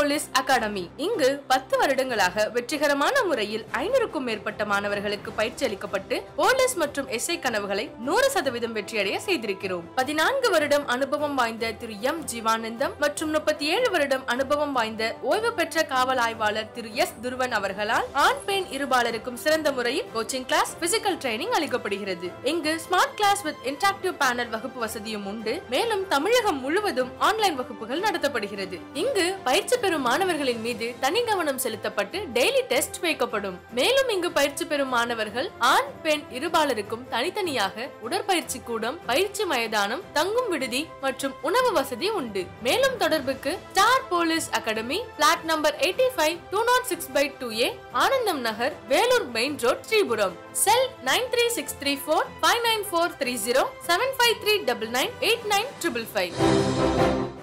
police academy இங்கு பத்து வருடங்களாக வெற்றிகரமான முறையில் ஐநூறுக்கும் மேற்பட்ட மாணவர்களுக்கு பயிற்சி அளிக்கப்பட்டு போலீஸ் மற்றும் எஸ்ஐ கனவுகளை நூறு சதவீதம் வெற்றியடைய செய்திருக்கிறோம் பதினான்கு வருடம் அனுபவம் வாய்ந்த திரு எம் ஜீவானந்தம் மற்றும் முப்பத்தி ஏழு வருடம் அனுபவம் வாய்ந்த ஓய்வு பெற்ற காவல் ஆய்வாளர் திரு எஸ் துருவன் அவர்களால் ஆண் பெண் இருபாலருக்கும் சிறந்த முறையில் கோச்சிங் கிளாஸ் பிசிக்கல் ட்ரைனிங் அளிக்கப்படுகிறது இங்கு smart class with interactive panel வகுப்பு வசதியும் உண்டு மேலும் தமிழகம் முழுவதும் ஆன்லைன் வகுப்புகள் நடத்தப்படுகிறது இங்கு பயிற்சி பெறும் மாணவர்களின் மீது தனி கவனம் செலுத்தப்பட்டு டெய்லி டெஸ்ட் வைக்கப்படும் மேலும் இங்கு பயிற்சி பெறும் மாணவர்கள் ஆண் பெண் இருபாலருக்கும் தனித்தனியாக உடற்பயிற்சி கூடம் பயிற்சி மைதானம் தங்கும் விடுதி மற்றும் உணவு வசதி உண்டு மேலும் தொடர்புக்கு star police academy plot number eighty five two naught six by two A Anandam Nagar Vellore main road Sripuram cell nine three six three four five nine four three zero seven five three double nine eight nine triple five